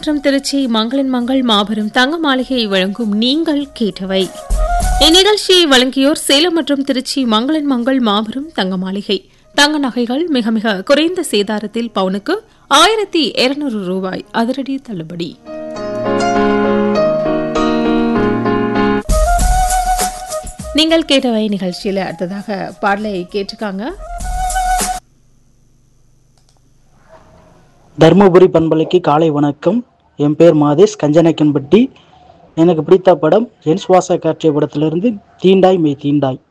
மற்றும் திருச்சி மங்களன் மங்கள் மாபெரும் தங்க மாளிகையை வழங்கும் நீங்கள் கேட்டவை இந்நிகழ்ச்சியை வழங்கியோர் சேலம் மற்றும் திருச்சி மங்களன் மங்கள் மாபெரும் தங்க மாளிகை தங்க நகைகள் மிக மிக குறைந்த சேதாரத்தில் பவுனுக்கு ஆயிரத்தி இருநூறு ரூபாய் அதிரடி தள்ளுபடி நீங்கள் கேட்டவை நிகழ்ச்சியில அடுத்ததாக பாடலை கேட்டிருக்காங்க தருமபுரி பண்பலைக்கு காலை வணக்கம் என் பேர் மாதேஷ் கஞ்சனக்கன்பட்டி எனக்கு பிடித்த படம் என் சுவாச காட்சிய படத்திலிருந்து தீண்டாய் மெய் தீண்டாய்